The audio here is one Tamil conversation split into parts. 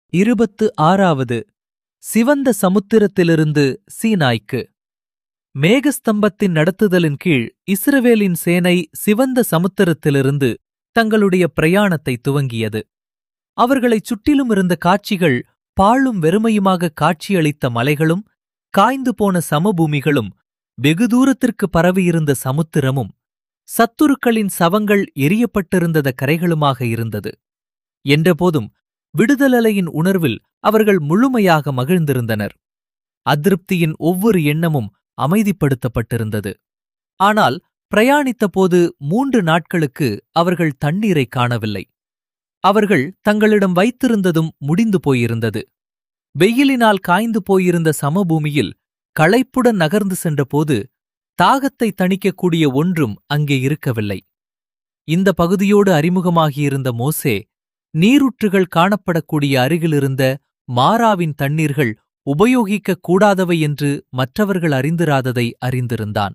இருபத்து ஆறாவது சிவந்த சமுத்திரத்திலிருந்து சீனாய்க்கு மேகஸ்தம்பத்தின் நடத்துதலின் கீழ் இஸ்ரவேலின் சேனை சிவந்த சமுத்திரத்திலிருந்து தங்களுடைய பிரயாணத்தை துவங்கியது அவர்களைச் சுற்றிலும் இருந்த காட்சிகள் பாழும் வெறுமையுமாக காட்சியளித்த மலைகளும் காய்ந்து போன சமபூமிகளும் வெகு தூரத்திற்கு பரவியிருந்த சமுத்திரமும் சத்துருக்களின் சவங்கள் எரியப்பட்டிருந்தத கரைகளுமாக இருந்தது என்றபோதும் விடுதலலையின் உணர்வில் அவர்கள் முழுமையாக மகிழ்ந்திருந்தனர் அதிருப்தியின் ஒவ்வொரு எண்ணமும் அமைதிப்படுத்தப்பட்டிருந்தது ஆனால் பிரயாணித்தபோது மூன்று நாட்களுக்கு அவர்கள் தண்ணீரை காணவில்லை அவர்கள் தங்களிடம் வைத்திருந்ததும் முடிந்து போயிருந்தது வெயிலினால் காய்ந்து போயிருந்த சமபூமியில் களைப்புடன் நகர்ந்து சென்றபோது தாகத்தை தணிக்கக்கூடிய ஒன்றும் அங்கே இருக்கவில்லை இந்த பகுதியோடு அறிமுகமாகியிருந்த மோசே நீரூற்றுகள் காணப்படக்கூடிய அருகிலிருந்த மாராவின் தண்ணீர்கள் உபயோகிக்கக் கூடாதவை என்று மற்றவர்கள் அறிந்திராததை அறிந்திருந்தான்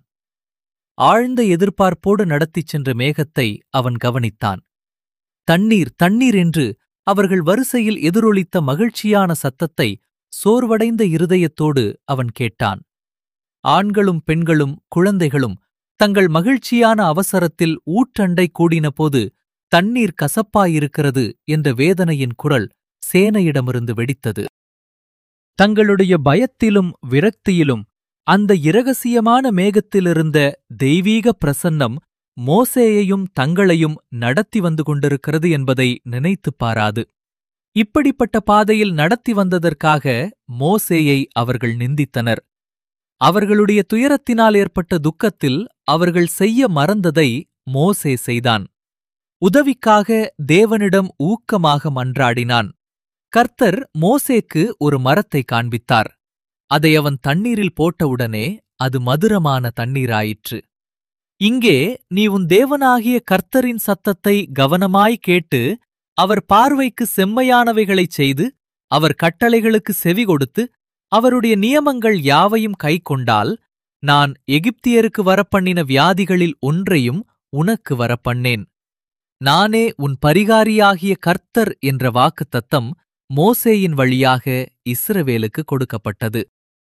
ஆழ்ந்த எதிர்பார்ப்போடு நடத்திச் சென்ற மேகத்தை அவன் கவனித்தான் தண்ணீர் தண்ணீர் என்று அவர்கள் வரிசையில் எதிரொலித்த மகிழ்ச்சியான சத்தத்தை சோர்வடைந்த இருதயத்தோடு அவன் கேட்டான் ஆண்களும் பெண்களும் குழந்தைகளும் தங்கள் மகிழ்ச்சியான அவசரத்தில் ஊற்றண்டை கூடினபோது தண்ணீர் கசப்பாயிருக்கிறது என்ற வேதனையின் குரல் சேனையிடமிருந்து வெடித்தது தங்களுடைய பயத்திலும் விரக்தியிலும் அந்த இரகசியமான மேகத்திலிருந்த தெய்வீக பிரசன்னம் மோசேயையும் தங்களையும் நடத்தி வந்து கொண்டிருக்கிறது என்பதை நினைத்துப் பாராது இப்படிப்பட்ட பாதையில் நடத்தி வந்ததற்காக மோசேயை அவர்கள் நிந்தித்தனர் அவர்களுடைய துயரத்தினால் ஏற்பட்ட துக்கத்தில் அவர்கள் செய்ய மறந்ததை மோசே செய்தான் உதவிக்காக தேவனிடம் ஊக்கமாக மன்றாடினான் கர்த்தர் மோசேக்கு ஒரு மரத்தை காண்பித்தார் அதை அவன் தண்ணீரில் போட்டவுடனே அது மதுரமான தண்ணீராயிற்று இங்கே நீ உன் தேவனாகிய கர்த்தரின் சத்தத்தை கவனமாய் கேட்டு அவர் பார்வைக்கு செம்மையானவைகளைச் செய்து அவர் கட்டளைகளுக்கு செவி கொடுத்து அவருடைய நியமங்கள் யாவையும் கைக்கொண்டால் நான் எகிப்தியருக்கு வரப்பண்ணின வியாதிகளில் ஒன்றையும் உனக்கு வரப்பண்ணேன் நானே உன் பரிகாரியாகிய கர்த்தர் என்ற வாக்குத்தத்தம் மோசேயின் வழியாக இஸ்ரவேலுக்கு கொடுக்கப்பட்டது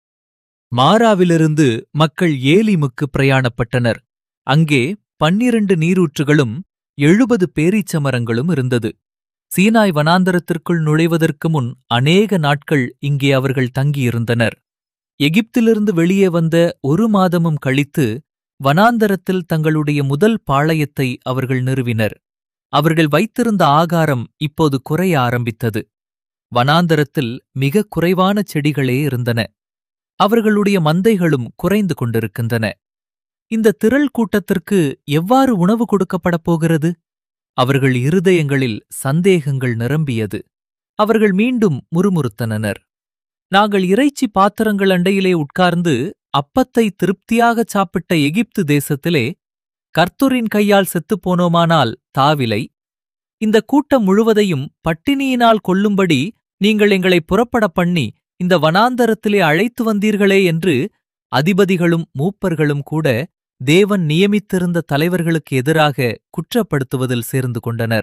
மாராவிலிருந்து மக்கள் ஏலிமுக்கு பிரயாணப்பட்டனர் அங்கே பன்னிரண்டு நீரூற்றுகளும் எழுபது பேரீச்சமரங்களும் இருந்தது சீனாய் வனாந்தரத்திற்குள் நுழைவதற்கு முன் அநேக நாட்கள் இங்கே அவர்கள் தங்கியிருந்தனர் எகிப்திலிருந்து வெளியே வந்த ஒரு மாதமும் கழித்து வனாந்தரத்தில் தங்களுடைய முதல் பாளையத்தை அவர்கள் நிறுவினர் அவர்கள் வைத்திருந்த ஆகாரம் இப்போது குறைய ஆரம்பித்தது வனாந்தரத்தில் மிக குறைவான செடிகளே இருந்தன அவர்களுடைய மந்தைகளும் குறைந்து கொண்டிருக்கின்றன இந்த திரள் கூட்டத்திற்கு எவ்வாறு உணவு கொடுக்கப்படப் போகிறது அவர்கள் இருதயங்களில் சந்தேகங்கள் நிரம்பியது அவர்கள் மீண்டும் முறுமுறுத்தனர் நாங்கள் இறைச்சி பாத்திரங்கள் அண்டையிலே உட்கார்ந்து அப்பத்தை திருப்தியாகச் சாப்பிட்ட எகிப்து தேசத்திலே கர்த்தரின் கையால் செத்துப் போனோமானால் தாவிலை இந்த கூட்டம் முழுவதையும் பட்டினியினால் கொல்லும்படி நீங்கள் எங்களை புறப்பட பண்ணி இந்த வனாந்தரத்திலே அழைத்து வந்தீர்களே என்று அதிபதிகளும் மூப்பர்களும் கூட தேவன் நியமித்திருந்த தலைவர்களுக்கு எதிராக குற்றப்படுத்துவதில் சேர்ந்து கொண்டனர்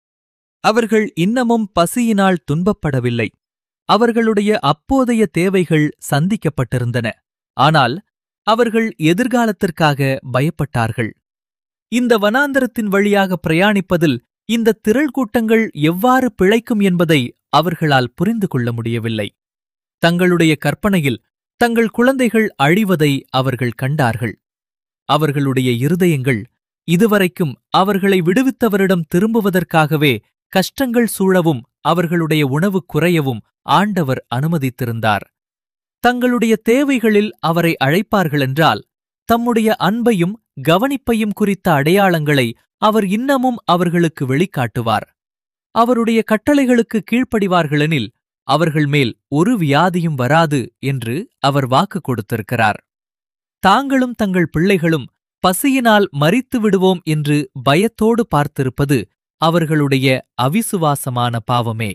அவர்கள் இன்னமும் பசியினால் துன்பப்படவில்லை அவர்களுடைய அப்போதைய தேவைகள் சந்திக்கப்பட்டிருந்தன ஆனால் அவர்கள் எதிர்காலத்திற்காக பயப்பட்டார்கள் இந்த வனாந்தரத்தின் வழியாக பிரயாணிப்பதில் இந்த திரள் கூட்டங்கள் எவ்வாறு பிழைக்கும் என்பதை அவர்களால் புரிந்து கொள்ள முடியவில்லை தங்களுடைய கற்பனையில் தங்கள் குழந்தைகள் அழிவதை அவர்கள் கண்டார்கள் அவர்களுடைய இருதயங்கள் இதுவரைக்கும் அவர்களை விடுவித்தவரிடம் திரும்புவதற்காகவே கஷ்டங்கள் சூழவும் அவர்களுடைய உணவு குறையவும் ஆண்டவர் அனுமதித்திருந்தார் தங்களுடைய தேவைகளில் அவரை அழைப்பார்களென்றால் தம்முடைய அன்பையும் கவனிப்பையும் குறித்த அடையாளங்களை அவர் இன்னமும் அவர்களுக்கு வெளிக்காட்டுவார் அவருடைய கட்டளைகளுக்கு கீழ்ப்படிவார்களெனில் அவர்கள் மேல் ஒரு வியாதியும் வராது என்று அவர் வாக்கு கொடுத்திருக்கிறார் தாங்களும் தங்கள் பிள்ளைகளும் பசியினால் மரித்து விடுவோம் என்று பயத்தோடு பார்த்திருப்பது அவர்களுடைய அவிசுவாசமான பாவமே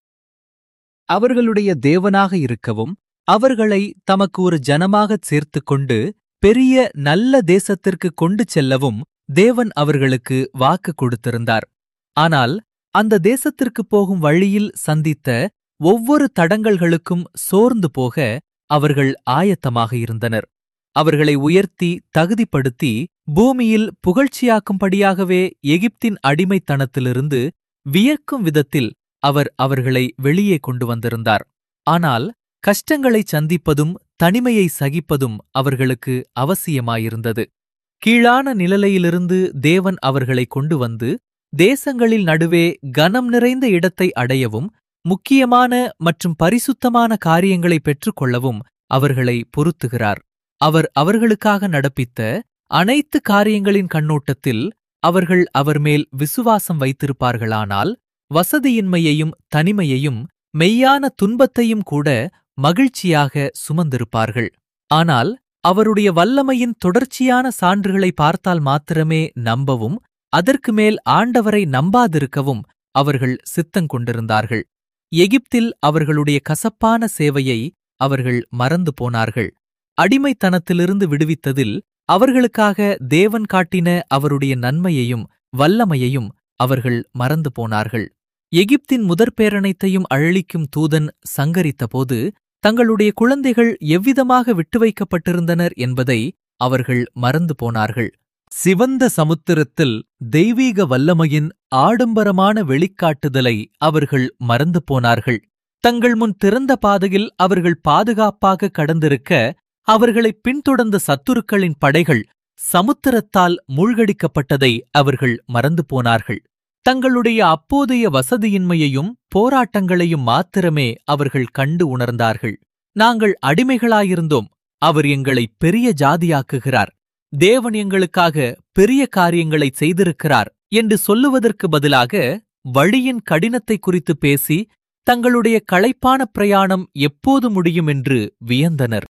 அவர்களுடைய தேவனாக இருக்கவும் அவர்களை தமக்கு ஒரு ஜனமாகச் சேர்த்துக்கொண்டு பெரிய நல்ல தேசத்திற்கு கொண்டு செல்லவும் தேவன் அவர்களுக்கு வாக்கு கொடுத்திருந்தார் ஆனால் அந்த தேசத்திற்குப் போகும் வழியில் சந்தித்த ஒவ்வொரு தடங்கல்களுக்கும் சோர்ந்து போக அவர்கள் ஆயத்தமாக இருந்தனர் அவர்களை உயர்த்தி தகுதிப்படுத்தி பூமியில் புகழ்ச்சியாக்கும்படியாகவே எகிப்தின் அடிமைத்தனத்திலிருந்து வியக்கும் விதத்தில் அவர் அவர்களை வெளியே கொண்டு வந்திருந்தார் ஆனால் கஷ்டங்களைச் சந்திப்பதும் தனிமையை சகிப்பதும் அவர்களுக்கு அவசியமாயிருந்தது கீழான நிழலையிலிருந்து தேவன் அவர்களை கொண்டு வந்து தேசங்களில் நடுவே கனம் நிறைந்த இடத்தை அடையவும் முக்கியமான மற்றும் பரிசுத்தமான காரியங்களை பெற்றுக்கொள்ளவும் அவர்களை பொருத்துகிறார் அவர் அவர்களுக்காக நடப்பித்த அனைத்து காரியங்களின் கண்ணோட்டத்தில் அவர்கள் அவர் மேல் விசுவாசம் வைத்திருப்பார்களானால் வசதியின்மையையும் தனிமையையும் மெய்யான துன்பத்தையும் கூட மகிழ்ச்சியாக சுமந்திருப்பார்கள் ஆனால் அவருடைய வல்லமையின் தொடர்ச்சியான சான்றுகளை பார்த்தால் மாத்திரமே நம்பவும் அதற்கு மேல் ஆண்டவரை நம்பாதிருக்கவும் அவர்கள் சித்தங்கொண்டிருந்தார்கள் எகிப்தில் அவர்களுடைய கசப்பான சேவையை அவர்கள் மறந்து போனார்கள் அடிமைத்தனத்திலிருந்து விடுவித்ததில் அவர்களுக்காக தேவன் காட்டின அவருடைய நன்மையையும் வல்லமையையும் அவர்கள் மறந்து போனார்கள் எகிப்தின் முதற்பேரனைத்தையும் அழிக்கும் தூதன் சங்கரித்தபோது தங்களுடைய குழந்தைகள் எவ்விதமாக விட்டு வைக்கப்பட்டிருந்தனர் என்பதை அவர்கள் மறந்து போனார்கள் சிவந்த சமுத்திரத்தில் தெய்வீக வல்லமையின் ஆடம்பரமான வெளிக்காட்டுதலை அவர்கள் மறந்து போனார்கள் தங்கள் முன் திறந்த பாதையில் அவர்கள் பாதுகாப்பாக கடந்திருக்க அவர்களை பின்தொடர்ந்த சத்துருக்களின் படைகள் சமுத்திரத்தால் மூழ்கடிக்கப்பட்டதை அவர்கள் மறந்து போனார்கள் தங்களுடைய அப்போதைய வசதியின்மையையும் போராட்டங்களையும் மாத்திரமே அவர்கள் கண்டு உணர்ந்தார்கள் நாங்கள் அடிமைகளாயிருந்தோம் அவர் எங்களை பெரிய ஜாதியாக்குகிறார் தேவன் எங்களுக்காக பெரிய காரியங்களை செய்திருக்கிறார் என்று சொல்லுவதற்கு பதிலாக வழியின் கடினத்தை குறித்து பேசி தங்களுடைய களைப்பான பிரயாணம் எப்போது முடியும் என்று வியந்தனர்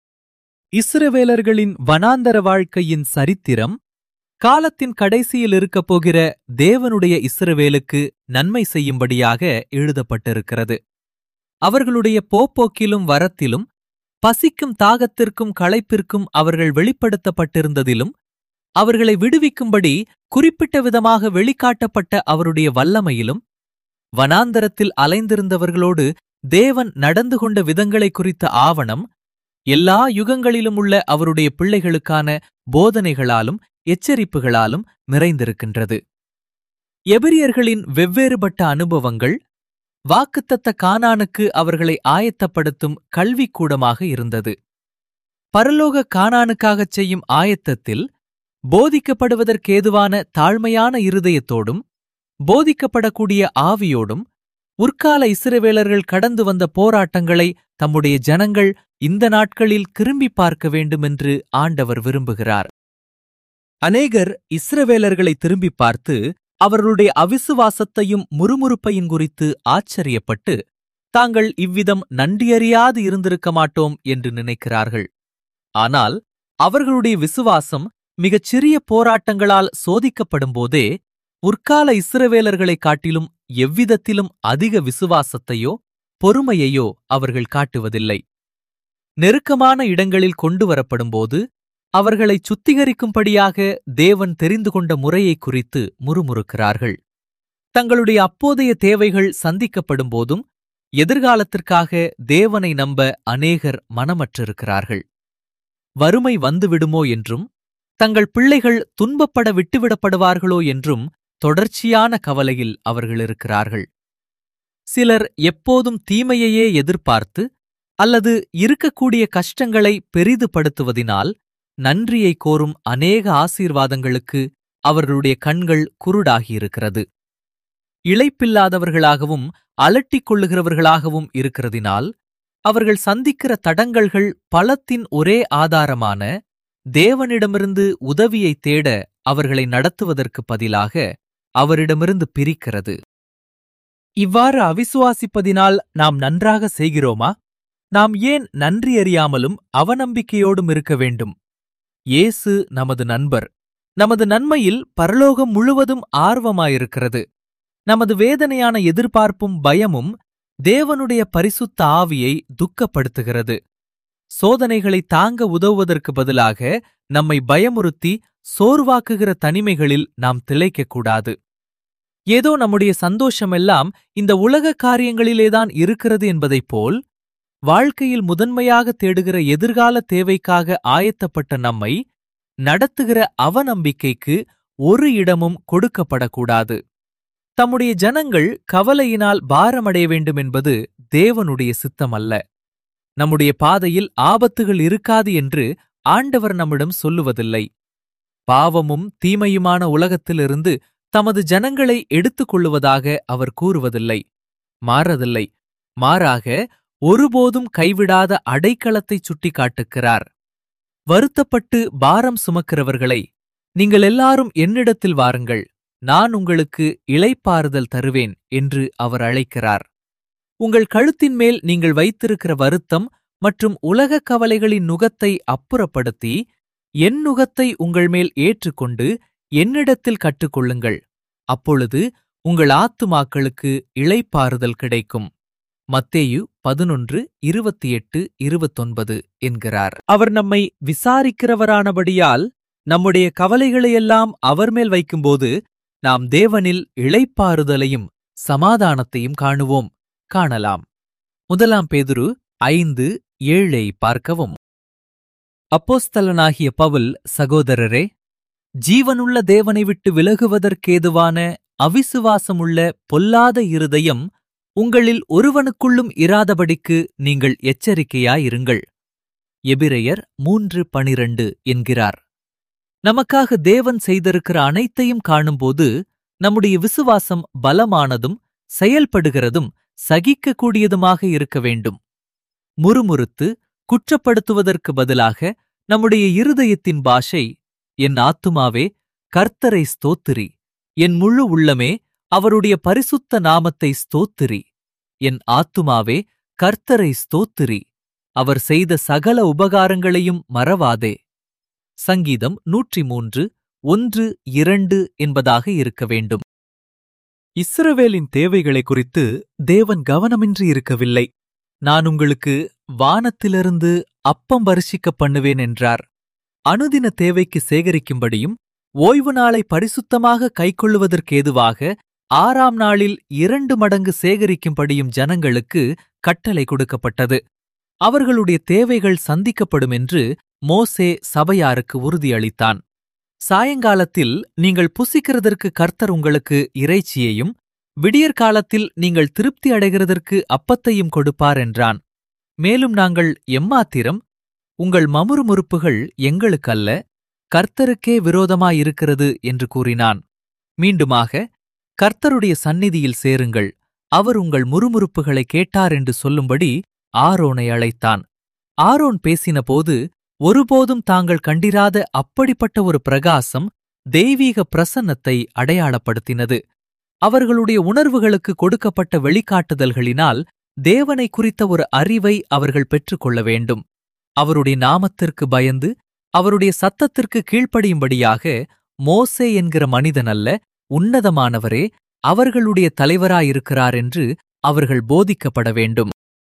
இஸ்ரவேலர்களின் வனாந்தர வாழ்க்கையின் சரித்திரம் காலத்தின் கடைசியில் இருக்கப் போகிற தேவனுடைய இஸ்ரவேலுக்கு நன்மை செய்யும்படியாக எழுதப்பட்டிருக்கிறது அவர்களுடைய போப்போக்கிலும் வரத்திலும் பசிக்கும் தாகத்திற்கும் களைப்பிற்கும் அவர்கள் வெளிப்படுத்தப்பட்டிருந்ததிலும் அவர்களை விடுவிக்கும்படி குறிப்பிட்ட விதமாக வெளிக்காட்டப்பட்ட அவருடைய வல்லமையிலும் வனாந்தரத்தில் அலைந்திருந்தவர்களோடு தேவன் நடந்து கொண்ட விதங்களை குறித்த ஆவணம் எல்லா யுகங்களிலும் உள்ள அவருடைய பிள்ளைகளுக்கான போதனைகளாலும் எச்சரிப்புகளாலும் நிறைந்திருக்கின்றது எபிரியர்களின் வெவ்வேறுபட்ட அனுபவங்கள் வாக்குத்தத்த கானானுக்கு அவர்களை ஆயத்தப்படுத்தும் கல்விக்கூடமாக இருந்தது பரலோக கானானுக்காகச் செய்யும் ஆயத்தத்தில் போதிக்கப்படுவதற்கேதுவான தாழ்மையான இருதயத்தோடும் போதிக்கப்படக்கூடிய ஆவியோடும் உற்கால இஸ்ரவேலர்கள் கடந்து வந்த போராட்டங்களை தம்முடைய ஜனங்கள் இந்த நாட்களில் திரும்பி பார்க்க வேண்டுமென்று ஆண்டவர் விரும்புகிறார் அநேகர் இஸ்ரவேலர்களை திரும்பி பார்த்து அவர்களுடைய அவிசுவாசத்தையும் முறுமுறுப்பையும் குறித்து ஆச்சரியப்பட்டு தாங்கள் இவ்விதம் நன்றியறியாது இருந்திருக்க மாட்டோம் என்று நினைக்கிறார்கள் ஆனால் அவர்களுடைய விசுவாசம் மிகச் சிறிய போராட்டங்களால் சோதிக்கப்படும்போதே உற்கால இஸ்ரவேலர்களைக் காட்டிலும் எவ்விதத்திலும் அதிக விசுவாசத்தையோ பொறுமையையோ அவர்கள் காட்டுவதில்லை நெருக்கமான இடங்களில் கொண்டு வரப்படும்போது அவர்களை சுத்திகரிக்கும்படியாக தேவன் தெரிந்து கொண்ட முறையை குறித்து முறுமுறுக்கிறார்கள் தங்களுடைய அப்போதைய தேவைகள் சந்திக்கப்படும் போதும் எதிர்காலத்திற்காக தேவனை நம்ப அநேகர் மனமற்றிருக்கிறார்கள் வறுமை வந்துவிடுமோ என்றும் தங்கள் பிள்ளைகள் துன்பப்பட விட்டுவிடப்படுவார்களோ என்றும் தொடர்ச்சியான கவலையில் அவர்கள் இருக்கிறார்கள் சிலர் எப்போதும் தீமையையே எதிர்பார்த்து அல்லது இருக்கக்கூடிய கஷ்டங்களை பெரிதுபடுத்துவதினால் நன்றியை கோரும் அநேக ஆசீர்வாதங்களுக்கு அவர்களுடைய கண்கள் குருடாகியிருக்கிறது இளைப்பில்லாதவர்களாகவும் அலட்டிக் கொள்ளுகிறவர்களாகவும் இருக்கிறதினால் அவர்கள் சந்திக்கிற தடங்கல்கள் பலத்தின் ஒரே ஆதாரமான தேவனிடமிருந்து உதவியைத் தேட அவர்களை நடத்துவதற்கு பதிலாக அவரிடமிருந்து பிரிக்கிறது இவ்வாறு அவிசுவாசிப்பதினால் நாம் நன்றாக செய்கிறோமா நாம் ஏன் நன்றி அறியாமலும் அவநம்பிக்கையோடும் இருக்க வேண்டும் இயேசு நமது நண்பர் நமது நன்மையில் பரலோகம் முழுவதும் ஆர்வமாயிருக்கிறது நமது வேதனையான எதிர்பார்ப்பும் பயமும் தேவனுடைய பரிசுத்த ஆவியை துக்கப்படுத்துகிறது சோதனைகளை தாங்க உதவுவதற்கு பதிலாக நம்மை பயமுறுத்தி சோர்வாக்குகிற தனிமைகளில் நாம் திளைக்கக்கூடாது ஏதோ நம்முடைய சந்தோஷமெல்லாம் இந்த உலக காரியங்களிலேதான் இருக்கிறது என்பதைப் போல் வாழ்க்கையில் முதன்மையாக தேடுகிற எதிர்கால தேவைக்காக ஆயத்தப்பட்ட நம்மை நடத்துகிற அவநம்பிக்கைக்கு ஒரு இடமும் கொடுக்கப்படக்கூடாது தம்முடைய ஜனங்கள் கவலையினால் பாரமடைய வேண்டும் என்பது தேவனுடைய சித்தமல்ல நம்முடைய பாதையில் ஆபத்துகள் இருக்காது என்று ஆண்டவர் நம்மிடம் சொல்லுவதில்லை பாவமும் தீமையுமான உலகத்திலிருந்து தமது ஜனங்களை எடுத்துக் கொள்ளுவதாக அவர் கூறுவதில்லை மாறதில்லை மாறாக ஒருபோதும் கைவிடாத அடைக்கலத்தை சுட்டிக்காட்டுகிறார் வருத்தப்பட்டு பாரம் சுமக்கிறவர்களை நீங்கள் எல்லாரும் என்னிடத்தில் வாருங்கள் நான் உங்களுக்கு இளைப்பாறுதல் தருவேன் என்று அவர் அழைக்கிறார் உங்கள் கழுத்தின் மேல் நீங்கள் வைத்திருக்கிற வருத்தம் மற்றும் உலகக் கவலைகளின் நுகத்தை அப்புறப்படுத்தி என் நுகத்தை உங்கள் மேல் ஏற்றுக்கொண்டு என்னிடத்தில் கற்றுக்கொள்ளுங்கள் அப்பொழுது உங்கள் ஆத்துமாக்களுக்கு இளைப்பாறுதல் கிடைக்கும் மத்தேயு பதினொன்று இருபத்தி எட்டு இருபத்தொன்பது என்கிறார் அவர் நம்மை விசாரிக்கிறவரானபடியால் நம்முடைய கவலைகளையெல்லாம் அவர் மேல் வைக்கும்போது நாம் தேவனில் இளைப்பாறுதலையும் சமாதானத்தையும் காணுவோம் காணலாம் முதலாம் பேதுரு ஐந்து ஏழை பார்க்கவும் அப்போஸ்தலனாகிய பவுல் சகோதரரே ஜீவனுள்ள தேவனை விட்டு விலகுவதற்கேதுவான அவிசுவாசமுள்ள பொல்லாத இருதயம் உங்களில் ஒருவனுக்குள்ளும் இராதபடிக்கு நீங்கள் எச்சரிக்கையாயிருங்கள் எபிரெயர் மூன்று பனிரண்டு என்கிறார் நமக்காக தேவன் செய்திருக்கிற அனைத்தையும் காணும்போது நம்முடைய விசுவாசம் பலமானதும் செயல்படுகிறதும் சகிக்கக்கூடியதுமாக இருக்க வேண்டும் முறுமுறுத்து குற்றப்படுத்துவதற்கு பதிலாக நம்முடைய இருதயத்தின் பாஷை என் ஆத்துமாவே கர்த்தரை ஸ்தோத்திரி என் முழு உள்ளமே அவருடைய பரிசுத்த நாமத்தை ஸ்தோத்திரி என் ஆத்துமாவே கர்த்தரை ஸ்தோத்திரி அவர் செய்த சகல உபகாரங்களையும் மறவாதே சங்கீதம் நூற்றி மூன்று ஒன்று இரண்டு என்பதாக இருக்க வேண்டும் இஸ்ரவேலின் தேவைகளை குறித்து தேவன் கவனமின்றி இருக்கவில்லை நான் உங்களுக்கு வானத்திலிருந்து அப்பம் வருஷிக்க பண்ணுவேன் என்றார் அனுதின தேவைக்கு சேகரிக்கும்படியும் ஓய்வு நாளை பரிசுத்தமாக கைக்கொள்ளுவதற்கேதுவாக ஆறாம் நாளில் இரண்டு மடங்கு சேகரிக்கும்படியும் ஜனங்களுக்கு கட்டளை கொடுக்கப்பட்டது அவர்களுடைய தேவைகள் சந்திக்கப்படும் என்று மோசே சபையாருக்கு உறுதியளித்தான் சாயங்காலத்தில் நீங்கள் புசிக்கிறதற்கு கர்த்தர் உங்களுக்கு இறைச்சியையும் விடியற்காலத்தில் நீங்கள் திருப்தி அடைகிறதற்கு அப்பத்தையும் கொடுப்பார் என்றான் மேலும் நாங்கள் எம்மாத்திரம் உங்கள் மமுறுமுறுப்புகள் எங்களுக்கல்ல கர்த்தருக்கே விரோதமாயிருக்கிறது என்று கூறினான் மீண்டுமாக கர்த்தருடைய சந்நிதியில் சேருங்கள் அவர் உங்கள் முறுமுறுப்புகளை கேட்டார் என்று சொல்லும்படி ஆரோனை அழைத்தான் ஆரோன் பேசினபோது ஒருபோதும் தாங்கள் கண்டிராத அப்படிப்பட்ட ஒரு பிரகாசம் தெய்வீக பிரசன்னத்தை அடையாளப்படுத்தினது அவர்களுடைய உணர்வுகளுக்கு கொடுக்கப்பட்ட வெளிக்காட்டுதல்களினால் தேவனை குறித்த ஒரு அறிவை அவர்கள் பெற்றுக்கொள்ள வேண்டும் அவருடைய நாமத்திற்கு பயந்து அவருடைய சத்தத்திற்கு கீழ்ப்படியும்படியாக மோசே என்கிற மனிதன் அல்ல உன்னதமானவரே அவர்களுடைய தலைவராயிருக்கிறார் என்று அவர்கள் போதிக்கப்பட வேண்டும்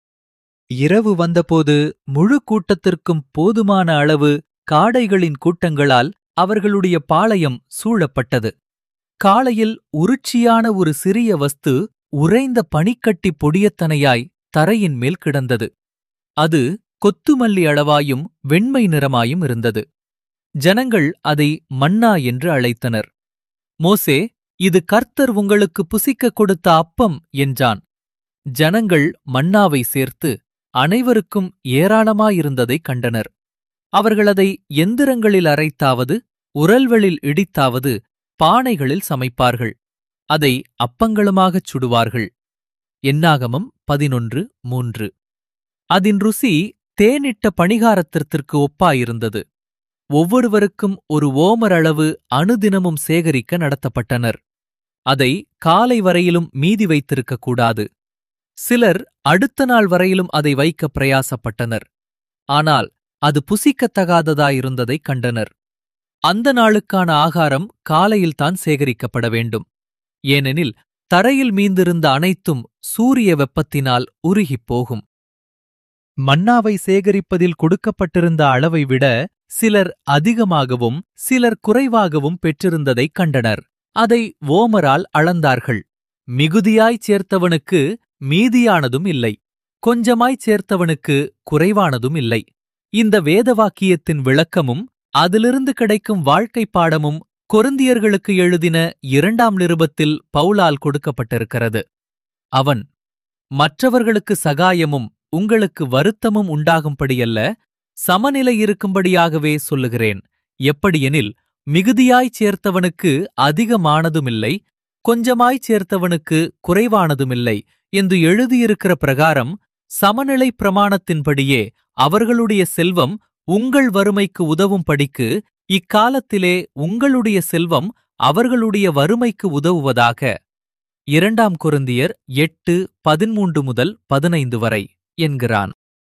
இரவு வந்தபோது முழு கூட்டத்திற்கும் போதுமான அளவு காடைகளின் கூட்டங்களால் அவர்களுடைய பாளையம் சூழப்பட்டது காலையில் உருச்சியான ஒரு சிறிய வஸ்து உறைந்த பனிக்கட்டி பொடியத்தனையாய் தரையின் மேல் கிடந்தது அது கொத்துமல்லி அளவாயும் வெண்மை நிறமாயும் இருந்தது ஜனங்கள் அதை மன்னா என்று அழைத்தனர் மோசே இது கர்த்தர் உங்களுக்கு புசிக்க கொடுத்த அப்பம் என்றான் ஜனங்கள் மன்னாவை சேர்த்து அனைவருக்கும் ஏராளமாயிருந்ததைக் கண்டனர் அவர்கள் அதை எந்திரங்களில் அரைத்தாவது உரல்களில் இடித்தாவது பானைகளில் சமைப்பார்கள் அதை அப்பங்களுமாகச் சுடுவார்கள் என்னாகமம் பதினொன்று மூன்று அதின் ருசி தேனிட்ட பணிகாரத்திற்கு ஒப்பாயிருந்தது ஒவ்வொருவருக்கும் ஒரு ஓமர் அளவு அனுதினமும் சேகரிக்க நடத்தப்பட்டனர் அதை காலை வரையிலும் மீதி வைத்திருக்கக் கூடாது சிலர் அடுத்த நாள் வரையிலும் அதை வைக்க பிரயாசப்பட்டனர் ஆனால் அது புசிக்கத்தகாததாயிருந்ததைக் கண்டனர் அந்த நாளுக்கான ஆகாரம் காலையில்தான் சேகரிக்கப்பட வேண்டும் ஏனெனில் தரையில் மீந்திருந்த அனைத்தும் சூரிய வெப்பத்தினால் உருகிப் போகும் மன்னாவை சேகரிப்பதில் கொடுக்கப்பட்டிருந்த அளவை விட சிலர் அதிகமாகவும் சிலர் குறைவாகவும் பெற்றிருந்ததைக் கண்டனர் அதை ஓமரால் அளந்தார்கள் மிகுதியாய்ச் சேர்த்தவனுக்கு மீதியானதும் இல்லை கொஞ்சமாய்ச் சேர்த்தவனுக்கு குறைவானதும் இல்லை இந்த வேதவாக்கியத்தின் விளக்கமும் அதிலிருந்து கிடைக்கும் வாழ்க்கை பாடமும் கொருந்தியர்களுக்கு எழுதின இரண்டாம் நிருபத்தில் பவுலால் கொடுக்கப்பட்டிருக்கிறது அவன் மற்றவர்களுக்கு சகாயமும் உங்களுக்கு வருத்தமும் உண்டாகும்படியல்ல சமநிலை இருக்கும்படியாகவே சொல்லுகிறேன் எப்படியெனில் மிகுதியாய்ச் சேர்த்தவனுக்கு அதிகமானதுமில்லை கொஞ்சமாய்ச் சேர்த்தவனுக்கு குறைவானதுமில்லை என்று எழுதியிருக்கிற பிரகாரம் சமநிலை பிரமாணத்தின்படியே அவர்களுடைய செல்வம் உங்கள் வறுமைக்கு உதவும்படிக்கு இக்காலத்திலே உங்களுடைய செல்வம் அவர்களுடைய வறுமைக்கு உதவுவதாக இரண்டாம் கொருந்தியர் எட்டு பதிமூன்று முதல் பதினைந்து வரை என்கிறான்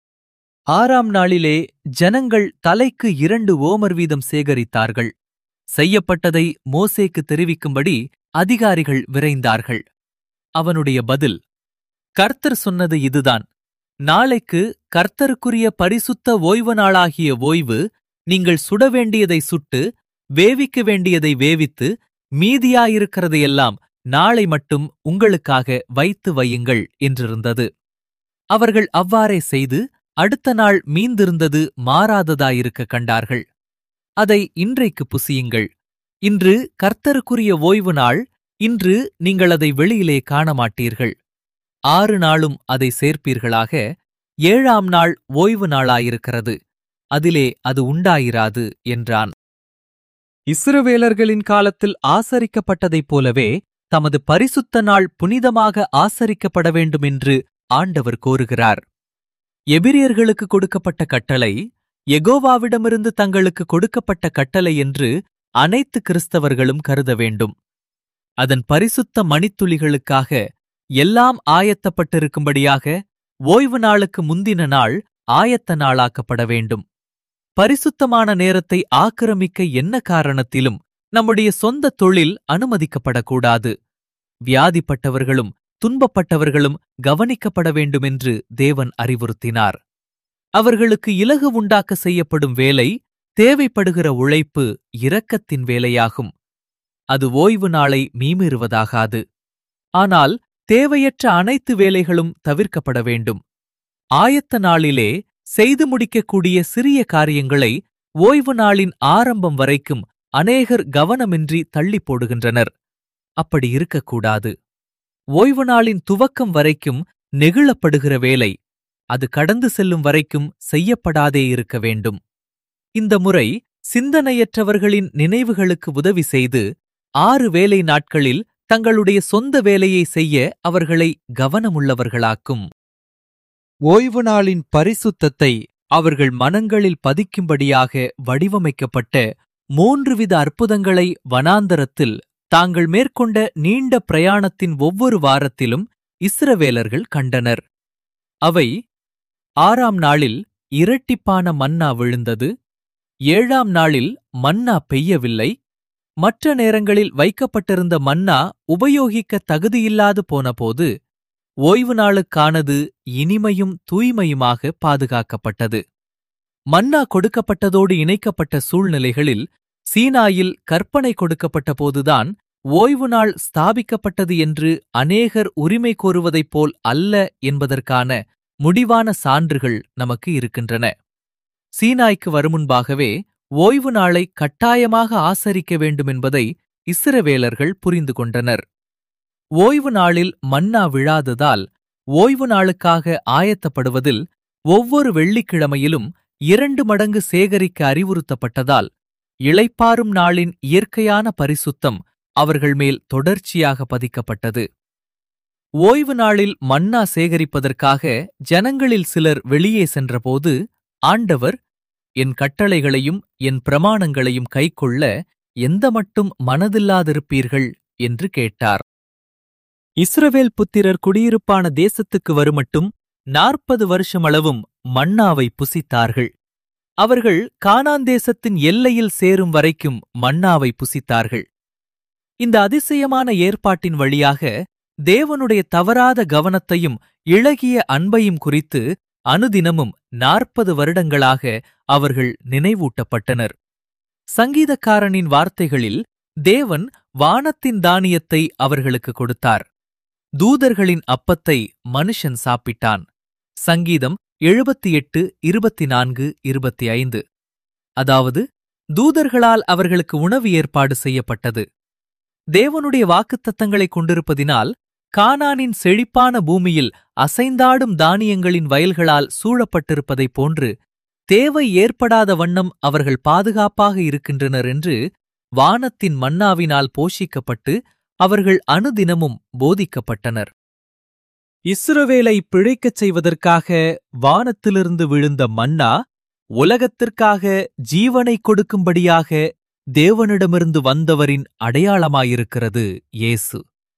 ஆறாம் நாளிலே ஜனங்கள் தலைக்கு இரண்டு ஓமர் வீதம் சேகரித்தார்கள் செய்யப்பட்டதை மோசேக்கு தெரிவிக்கும்படி அதிகாரிகள் விரைந்தார்கள் அவனுடைய பதில் கர்த்தர் சொன்னது இதுதான் நாளைக்கு கர்த்தருக்குரிய பரிசுத்த ஓய்வு நாளாகிய ஓய்வு நீங்கள் சுட வேண்டியதை சுட்டு வேவிக்க வேண்டியதை வேவித்து மீதியாயிருக்கிறதையெல்லாம் நாளை மட்டும் உங்களுக்காக வைத்து வையுங்கள் என்றிருந்தது அவர்கள் அவ்வாறே செய்து அடுத்த நாள் மீந்திருந்தது மாறாததாயிருக்க கண்டார்கள் அதை இன்றைக்கு புசியுங்கள் இன்று கர்த்தருக்குரிய ஓய்வு நாள் இன்று நீங்கள் அதை வெளியிலே காண மாட்டீர்கள் ஆறு நாளும் அதை சேர்ப்பீர்களாக ஏழாம் நாள் ஓய்வு நாளாயிருக்கிறது அதிலே அது உண்டாயிராது என்றான் இஸ்ரவேலர்களின் காலத்தில் ஆசரிக்கப்பட்டதைப் போலவே தமது பரிசுத்த நாள் புனிதமாக ஆசரிக்கப்பட வேண்டுமென்று ஆண்டவர் கோருகிறார் எபிரியர்களுக்கு கொடுக்கப்பட்ட கட்டளை எகோவாவிடமிருந்து தங்களுக்கு கொடுக்கப்பட்ட கட்டளை என்று அனைத்து கிறிஸ்தவர்களும் கருத வேண்டும் அதன் பரிசுத்த மணித்துளிகளுக்காக எல்லாம் ஆயத்தப்பட்டிருக்கும்படியாக ஓய்வு நாளுக்கு முந்தின நாள் ஆயத்த நாளாக்கப்பட வேண்டும் பரிசுத்தமான நேரத்தை ஆக்கிரமிக்க என்ன காரணத்திலும் நம்முடைய சொந்த தொழில் அனுமதிக்கப்படக்கூடாது வியாதிப்பட்டவர்களும் துன்பப்பட்டவர்களும் கவனிக்கப்பட வேண்டுமென்று தேவன் அறிவுறுத்தினார் அவர்களுக்கு இலகு உண்டாக்க செய்யப்படும் வேலை தேவைப்படுகிற உழைப்பு இரக்கத்தின் வேலையாகும் அது ஓய்வு நாளை மீமீறுவதாகாது ஆனால் தேவையற்ற அனைத்து வேலைகளும் தவிர்க்கப்பட வேண்டும் ஆயத்த நாளிலே செய்து முடிக்கக்கூடிய சிறிய காரியங்களை ஓய்வு நாளின் ஆரம்பம் வரைக்கும் அநேகர் கவனமின்றி தள்ளி போடுகின்றனர் அப்படி இருக்கக்கூடாது ஓய்வு நாளின் துவக்கம் வரைக்கும் நெகிழப்படுகிற வேலை அது கடந்து செல்லும் வரைக்கும் செய்யப்படாதே இருக்க வேண்டும் இந்த முறை சிந்தனையற்றவர்களின் நினைவுகளுக்கு உதவி செய்து ஆறு வேலை நாட்களில் தங்களுடைய சொந்த வேலையை செய்ய அவர்களை கவனமுள்ளவர்களாக்கும் ஓய்வு நாளின் பரிசுத்தத்தை அவர்கள் மனங்களில் பதிக்கும்படியாக வடிவமைக்கப்பட்ட மூன்று வித அற்புதங்களை வனாந்தரத்தில் தாங்கள் மேற்கொண்ட நீண்ட பிரயாணத்தின் ஒவ்வொரு வாரத்திலும் இஸ்ரவேலர்கள் கண்டனர் அவை ஆறாம் நாளில் இரட்டிப்பான மன்னா விழுந்தது ஏழாம் நாளில் மன்னா பெய்யவில்லை மற்ற நேரங்களில் வைக்கப்பட்டிருந்த மன்னா உபயோகிக்க தகுதியில்லாது போனபோது ஓய்வு நாளுக்கானது இனிமையும் தூய்மையுமாக பாதுகாக்கப்பட்டது மன்னா கொடுக்கப்பட்டதோடு இணைக்கப்பட்ட சூழ்நிலைகளில் சீனாயில் கற்பனை கொடுக்கப்பட்ட போதுதான் ஓய்வு நாள் ஸ்தாபிக்கப்பட்டது என்று அநேகர் உரிமை கோருவதைப் போல் அல்ல என்பதற்கான முடிவான சான்றுகள் நமக்கு இருக்கின்றன சீனாய்க்கு வருமுன்பாகவே ஓய்வு நாளை கட்டாயமாக ஆசரிக்க வேண்டுமென்பதை இஸ்ரவேலர்கள் புரிந்து கொண்டனர் ஓய்வு நாளில் மன்னா விழாததால் ஓய்வு நாளுக்காக ஆயத்தப்படுவதில் ஒவ்வொரு வெள்ளிக்கிழமையிலும் இரண்டு மடங்கு சேகரிக்க அறிவுறுத்தப்பட்டதால் இளைப்பாறும் நாளின் இயற்கையான பரிசுத்தம் அவர்கள் மேல் தொடர்ச்சியாக பதிக்கப்பட்டது ஓய்வு நாளில் மன்னா சேகரிப்பதற்காக ஜனங்களில் சிலர் வெளியே சென்றபோது ஆண்டவர் என் கட்டளைகளையும் என் பிரமாணங்களையும் கைக்கொள்ள எந்த மட்டும் மனதில்லாதிருப்பீர்கள் என்று கேட்டார் இஸ்ரவேல் புத்திரர் குடியிருப்பான தேசத்துக்கு வருமட்டும் நாற்பது வருஷமளவும் மன்னாவை புசித்தார்கள் அவர்கள் கானான் தேசத்தின் எல்லையில் சேரும் வரைக்கும் மன்னாவை புசித்தார்கள் இந்த அதிசயமான ஏற்பாட்டின் வழியாக தேவனுடைய தவறாத கவனத்தையும் இளகிய அன்பையும் குறித்து அனுதினமும் நாற்பது வருடங்களாக அவர்கள் நினைவூட்டப்பட்டனர் சங்கீதக்காரனின் வார்த்தைகளில் தேவன் வானத்தின் தானியத்தை அவர்களுக்கு கொடுத்தார் தூதர்களின் அப்பத்தை மனுஷன் சாப்பிட்டான் சங்கீதம் எழுபத்தி எட்டு இருபத்தி நான்கு இருபத்தி ஐந்து அதாவது தூதர்களால் அவர்களுக்கு உணவு ஏற்பாடு செய்யப்பட்டது தேவனுடைய வாக்குத்தத்தங்களைக் கொண்டிருப்பதினால் கானானின் செழிப்பான பூமியில் அசைந்தாடும் தானியங்களின் வயல்களால் சூழப்பட்டிருப்பதைப் போன்று தேவை ஏற்படாத வண்ணம் அவர்கள் பாதுகாப்பாக இருக்கின்றனர் என்று வானத்தின் மன்னாவினால் போஷிக்கப்பட்டு அவர்கள் அனுதினமும் போதிக்கப்பட்டனர் இஸ்ரவேலை பிழைக்கச் செய்வதற்காக வானத்திலிருந்து விழுந்த மன்னா உலகத்திற்காக ஜீவனை கொடுக்கும்படியாக தேவனிடமிருந்து வந்தவரின் அடையாளமாயிருக்கிறது இயேசு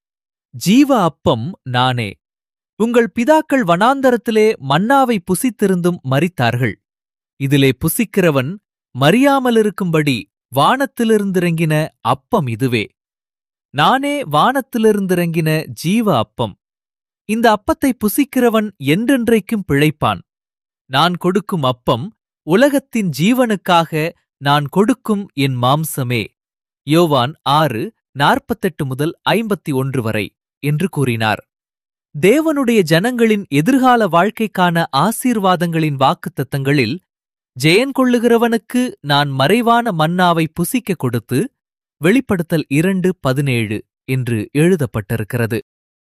ஜீவ அப்பம் நானே உங்கள் பிதாக்கள் வனாந்தரத்திலே மன்னாவை புசித்திருந்தும் மரித்தார்கள் இதிலே புசிக்கிறவன் மறியாமலிருக்கும்படி வானத்திலிருந்திறங்கின அப்பம் இதுவே நானே வானத்திலிருந்திறங்கின ஜீவ அப்பம் இந்த அப்பத்தை புசிக்கிறவன் என்றென்றைக்கும் பிழைப்பான் நான் கொடுக்கும் அப்பம் உலகத்தின் ஜீவனுக்காக நான் கொடுக்கும் என் மாம்சமே யோவான் ஆறு நாற்பத்தெட்டு முதல் ஐம்பத்தி ஒன்று வரை என்று கூறினார் தேவனுடைய ஜனங்களின் எதிர்கால வாழ்க்கைக்கான ஆசீர்வாதங்களின் வாக்குத்தத்தங்களில் ஜெயன் கொள்ளுகிறவனுக்கு நான் மறைவான மன்னாவை புசிக்க கொடுத்து வெளிப்படுத்தல் இரண்டு பதினேழு என்று எழுதப்பட்டிருக்கிறது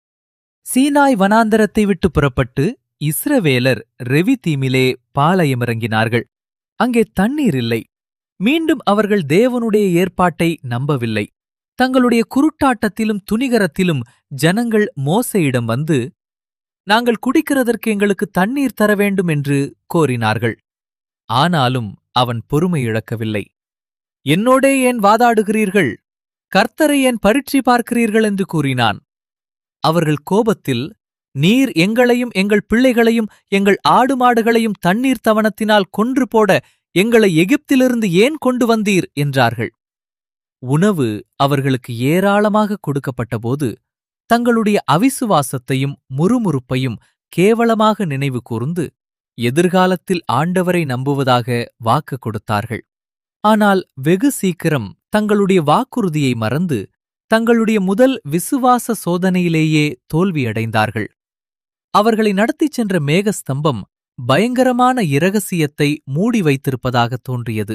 சீனாய் வனாந்தரத்தை விட்டு புறப்பட்டு இஸ்ரவேலர் ரெவி தீமிலே பாளையமிறங்கினார்கள் அங்கே தண்ணீர் இல்லை மீண்டும் அவர்கள் தேவனுடைய ஏற்பாட்டை நம்பவில்லை தங்களுடைய குருட்டாட்டத்திலும் துணிகரத்திலும் ஜனங்கள் மோசையிடம் வந்து நாங்கள் குடிக்கிறதற்கு எங்களுக்கு தண்ணீர் தர வேண்டும் என்று கோரினார்கள் ஆனாலும் அவன் பொறுமை இழக்கவில்லை என்னோடே ஏன் வாதாடுகிறீர்கள் கர்த்தரை ஏன் பரீட்சை பார்க்கிறீர்கள் என்று கூறினான் அவர்கள் கோபத்தில் நீர் எங்களையும் எங்கள் பிள்ளைகளையும் எங்கள் ஆடு மாடுகளையும் தண்ணீர் தவணத்தினால் கொன்று போட எங்களை எகிப்திலிருந்து ஏன் கொண்டு வந்தீர் என்றார்கள் உணவு அவர்களுக்கு ஏராளமாக கொடுக்கப்பட்டபோது தங்களுடைய அவிசுவாசத்தையும் முறுமுறுப்பையும் கேவலமாக நினைவு கூர்ந்து எதிர்காலத்தில் ஆண்டவரை நம்புவதாக வாக்கு கொடுத்தார்கள் ஆனால் வெகு சீக்கிரம் தங்களுடைய வாக்குறுதியை மறந்து தங்களுடைய முதல் விசுவாச சோதனையிலேயே தோல்வியடைந்தார்கள் அவர்களை நடத்திச் சென்ற மேகஸ்தம்பம் பயங்கரமான இரகசியத்தை மூடி வைத்திருப்பதாக தோன்றியது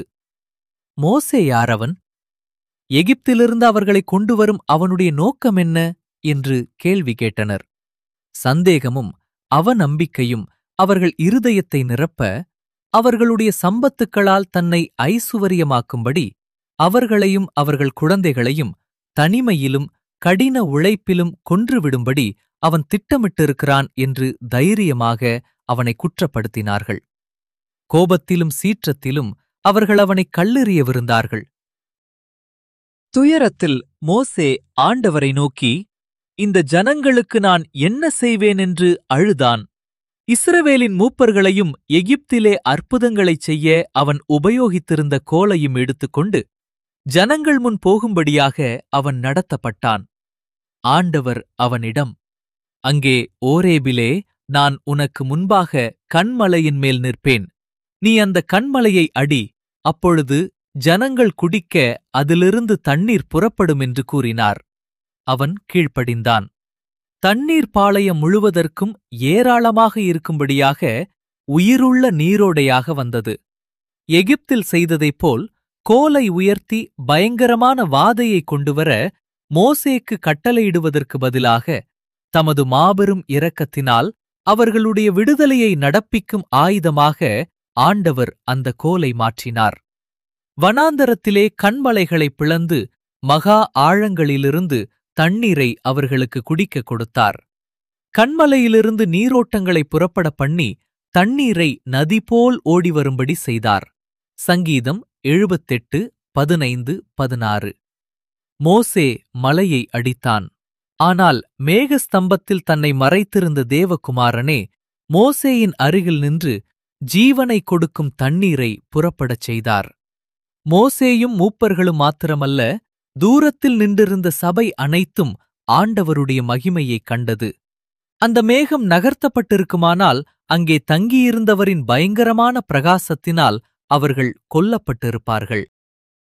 மோசே யாரவன் எகிப்திலிருந்து அவர்களை கொண்டு வரும் அவனுடைய நோக்கம் என்ன என்று கேள்வி கேட்டனர் சந்தேகமும் அவநம்பிக்கையும் அவர்கள் இருதயத்தை நிரப்ப அவர்களுடைய சம்பத்துக்களால் தன்னை ஐசுவரியமாக்கும்படி அவர்களையும் அவர்கள் குழந்தைகளையும் தனிமையிலும் கடின உழைப்பிலும் கொன்றுவிடும்படி அவன் திட்டமிட்டிருக்கிறான் என்று தைரியமாக அவனை குற்றப்படுத்தினார்கள் கோபத்திலும் சீற்றத்திலும் அவர்கள் அவனை கல்லெறியவிருந்தார்கள் துயரத்தில் மோசே ஆண்டவரை நோக்கி இந்த ஜனங்களுக்கு நான் என்ன செய்வேன் என்று அழுதான் இஸ்ரவேலின் மூப்பர்களையும் எகிப்திலே அற்புதங்களைச் செய்ய அவன் உபயோகித்திருந்த கோலையும் எடுத்துக்கொண்டு ஜனங்கள் முன் போகும்படியாக அவன் நடத்தப்பட்டான் ஆண்டவர் அவனிடம் அங்கே ஓரேபிலே நான் உனக்கு முன்பாக கண்மலையின் மேல் நிற்பேன் நீ அந்த கண்மலையை அடி அப்பொழுது ஜனங்கள் குடிக்க அதிலிருந்து தண்ணீர் புறப்படும் என்று கூறினார் அவன் கீழ்ப்படிந்தான் தண்ணீர் பாளையம் முழுவதற்கும் ஏராளமாக இருக்கும்படியாக உயிருள்ள நீரோடையாக வந்தது எகிப்தில் செய்ததைப் போல் கோலை உயர்த்தி பயங்கரமான வாதையை கொண்டுவர மோசேக்கு கட்டளையிடுவதற்கு பதிலாக தமது மாபெரும் இரக்கத்தினால் அவர்களுடைய விடுதலையை நடப்பிக்கும் ஆயுதமாக ஆண்டவர் அந்த கோலை மாற்றினார் வனாந்தரத்திலே கண்மலைகளைப் பிளந்து மகா ஆழங்களிலிருந்து தண்ணீரை அவர்களுக்கு குடிக்கக் கொடுத்தார் கண்மலையிலிருந்து நீரோட்டங்களை புறப்பட பண்ணி தண்ணீரை நதி போல் ஓடி வரும்படி செய்தார் சங்கீதம் எழுபத்தெட்டு பதினைந்து பதினாறு மோசே மலையை அடித்தான் ஆனால் மேகஸ்தம்பத்தில் தன்னை மறைத்திருந்த தேவகுமாரனே மோசேயின் அருகில் நின்று ஜீவனை கொடுக்கும் தண்ணீரை புறப்படச் செய்தார் மோசேயும் மூப்பர்களும் மாத்திரமல்ல தூரத்தில் நின்றிருந்த சபை அனைத்தும் ஆண்டவருடைய மகிமையைக் கண்டது அந்த மேகம் நகர்த்தப்பட்டிருக்குமானால் அங்கே தங்கியிருந்தவரின் பயங்கரமான பிரகாசத்தினால் அவர்கள் கொல்லப்பட்டிருப்பார்கள்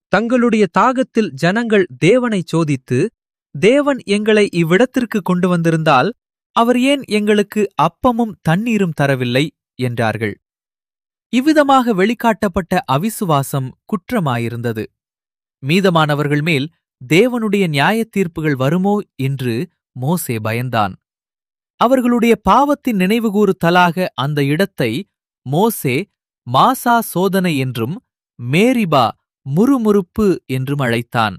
தங்களுடைய தாகத்தில் ஜனங்கள் தேவனை சோதித்து தேவன் எங்களை இவ்விடத்திற்கு கொண்டு வந்திருந்தால் அவர் ஏன் எங்களுக்கு அப்பமும் தண்ணீரும் தரவில்லை என்றார்கள் இவ்விதமாக வெளிக்காட்டப்பட்ட அவிசுவாசம் குற்றமாயிருந்தது மீதமானவர்கள் மேல் தேவனுடைய நியாயத் தீர்ப்புகள் வருமோ என்று மோசே பயந்தான் அவர்களுடைய பாவத்தின் நினைவுகூறுதலாக அந்த இடத்தை மோசே மாசா சோதனை என்றும் மேரிபா முறுமுறுப்பு என்றும் அழைத்தான்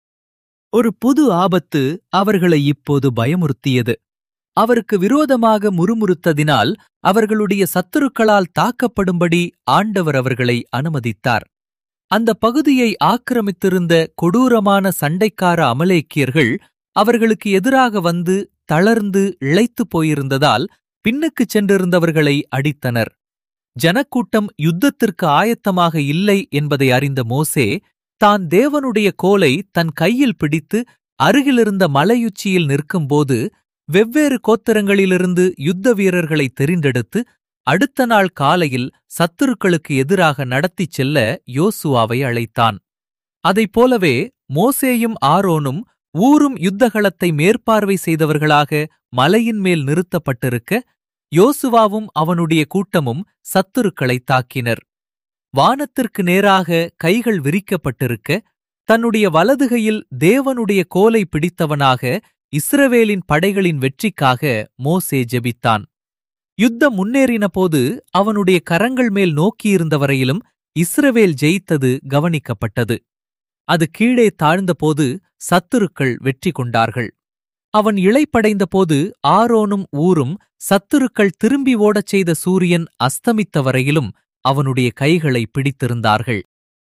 ஒரு புது ஆபத்து அவர்களை இப்போது பயமுறுத்தியது அவருக்கு விரோதமாக முறுமுறுத்ததினால் அவர்களுடைய சத்துருக்களால் தாக்கப்படும்படி ஆண்டவர் அவர்களை அனுமதித்தார் அந்த பகுதியை ஆக்கிரமித்திருந்த கொடூரமான சண்டைக்கார அமலேக்கியர்கள் அவர்களுக்கு எதிராக வந்து தளர்ந்து இழைத்துப் போயிருந்ததால் பின்னுக்குச் சென்றிருந்தவர்களை அடித்தனர் ஜனக்கூட்டம் யுத்தத்திற்கு ஆயத்தமாக இல்லை என்பதை அறிந்த மோசே தான் தேவனுடைய கோலை தன் கையில் பிடித்து அருகிலிருந்த மலையுச்சியில் நிற்கும்போது வெவ்வேறு கோத்திரங்களிலிருந்து யுத்த வீரர்களை தெரிந்தெடுத்து அடுத்த நாள் காலையில் சத்துருக்களுக்கு எதிராக நடத்திச் செல்ல யோசுவாவை அழைத்தான் அதைப் போலவே மோசேயும் ஆரோனும் ஊரும் யுத்தகளத்தை மேற்பார்வை செய்தவர்களாக மலையின் மேல் நிறுத்தப்பட்டிருக்க யோசுவாவும் அவனுடைய கூட்டமும் சத்துருக்களைத் தாக்கினர் வானத்திற்கு நேராக கைகள் விரிக்கப்பட்டிருக்க தன்னுடைய வலதுகையில் தேவனுடைய கோலை பிடித்தவனாக இஸ்ரவேலின் படைகளின் வெற்றிக்காக மோசே ஜெபித்தான் யுத்தம் முன்னேறினபோது அவனுடைய கரங்கள் மேல் நோக்கியிருந்த வரையிலும் இஸ்ரவேல் ஜெயித்தது கவனிக்கப்பட்டது அது கீழே தாழ்ந்தபோது சத்துருக்கள் வெற்றி கொண்டார்கள் அவன் இளைப்படைந்தபோது ஆரோனும் ஊரும் சத்துருக்கள் திரும்பி ஓடச் செய்த சூரியன் அஸ்தமித்த வரையிலும் அவனுடைய கைகளை பிடித்திருந்தார்கள்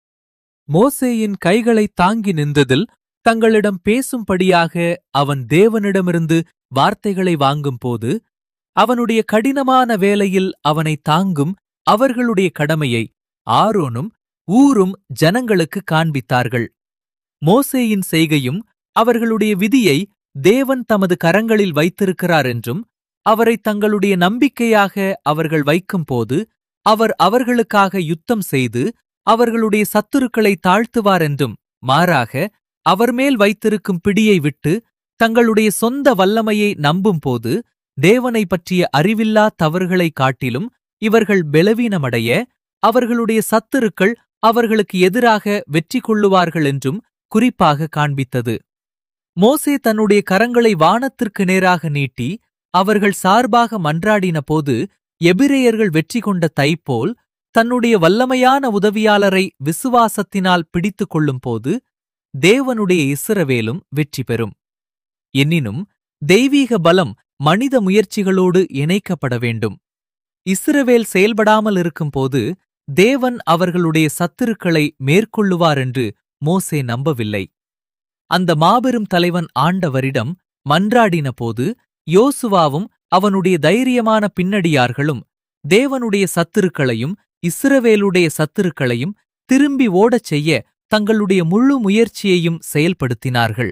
மோசேயின் கைகளை தாங்கி நின்றதில் தங்களிடம் பேசும்படியாக அவன் தேவனிடமிருந்து வார்த்தைகளை வாங்கும்போது அவனுடைய கடினமான வேலையில் அவனை தாங்கும் அவர்களுடைய கடமையை ஆரோனும் ஊரும் ஜனங்களுக்கு காண்பித்தார்கள் மோசேயின் செய்கையும் அவர்களுடைய விதியை தேவன் தமது கரங்களில் வைத்திருக்கிறார் என்றும் அவரை தங்களுடைய நம்பிக்கையாக அவர்கள் வைக்கும்போது அவர் அவர்களுக்காக யுத்தம் செய்து அவர்களுடைய சத்துருக்களை தாழ்த்துவார் என்றும் மாறாக அவர் மேல் வைத்திருக்கும் பிடியை விட்டு தங்களுடைய சொந்த வல்லமையை நம்பும்போது தேவனை பற்றிய அறிவில்லா தவறுகளை காட்டிலும் இவர்கள் பெலவீனமடைய அவர்களுடைய சத்துருக்கள் அவர்களுக்கு எதிராக வெற்றி கொள்ளுவார்கள் என்றும் குறிப்பாக காண்பித்தது மோசே தன்னுடைய கரங்களை வானத்திற்கு நேராக நீட்டி அவர்கள் சார்பாக மன்றாடினபோது எபிரேயர்கள் வெற்றி கொண்ட தைப்போல் தன்னுடைய வல்லமையான உதவியாளரை விசுவாசத்தினால் பிடித்துக் கொள்ளும்போது தேவனுடைய இஸ்ரவேலும் வெற்றி பெறும் எனினும் தெய்வீக பலம் மனித முயற்சிகளோடு இணைக்கப்பட வேண்டும் இஸ்ரவேல் செயல்படாமல் இருக்கும்போது தேவன் அவர்களுடைய சத்துருக்களை மேற்கொள்ளுவார் என்று மோசே நம்பவில்லை அந்த மாபெரும் தலைவன் ஆண்டவரிடம் மன்றாடினபோது யோசுவாவும் அவனுடைய தைரியமான பின்னடியார்களும் தேவனுடைய சத்துருக்களையும் இஸ்ரவேலுடைய சத்துருக்களையும் திரும்பி ஓடச் செய்ய தங்களுடைய முழு முயற்சியையும் செயல்படுத்தினார்கள்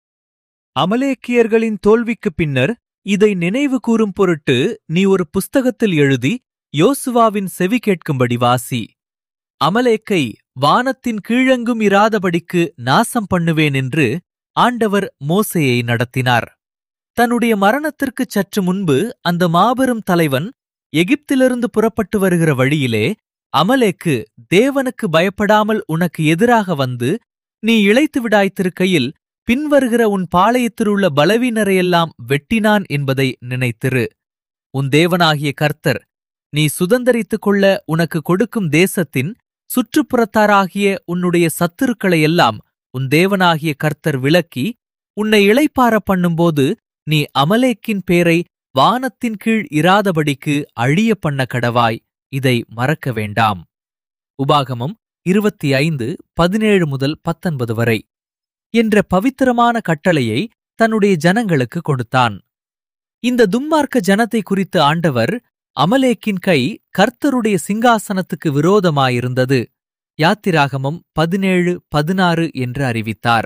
அமலேக்கியர்களின் தோல்விக்குப் பின்னர் இதை நினைவு கூறும் பொருட்டு நீ ஒரு புஸ்தகத்தில் எழுதி யோசுவாவின் செவி கேட்கும்படி வாசி அமலேக்கை வானத்தின் கீழெங்கும் இராதபடிக்கு நாசம் பண்ணுவேன் என்று ஆண்டவர் மோசேயை நடத்தினார் தன்னுடைய மரணத்திற்குச் சற்று முன்பு அந்த மாபெரும் தலைவன் எகிப்திலிருந்து புறப்பட்டு வருகிற வழியிலே அமலேக்கு தேவனுக்கு பயப்படாமல் உனக்கு எதிராக வந்து நீ இழைத்து விடாய்த்திருக்கையில் பின்வருகிற உன் பாளையத்திலுள்ள பலவீனரையெல்லாம் வெட்டினான் என்பதை நினைத்திரு உன் தேவனாகிய கர்த்தர் நீ சுதந்தரித்துக் கொள்ள உனக்கு கொடுக்கும் தேசத்தின் சுற்றுப்புறத்தாராகிய உன்னுடைய சத்துருக்களையெல்லாம் உன் தேவனாகிய கர்த்தர் விலக்கி உன்னை இளைப்பார பண்ணும்போது நீ அமலேக்கின் பேரை வானத்தின் கீழ் இராதபடிக்கு அழிய பண்ண கடவாய் இதை மறக்க வேண்டாம் உபாகமம் இருபத்தி ஐந்து பதினேழு முதல் பத்தொன்பது வரை என்ற பவித்திரமான கட்டளையை தன்னுடைய ஜனங்களுக்கு கொடுத்தான் இந்த துன்மார்க்க ஜனத்தை குறித்து ஆண்டவர் அமலேக்கின் கை கர்த்தருடைய சிங்காசனத்துக்கு விரோதமாயிருந்தது யாத்திராகமம் பதினேழு பதினாறு என்று அறிவித்தார்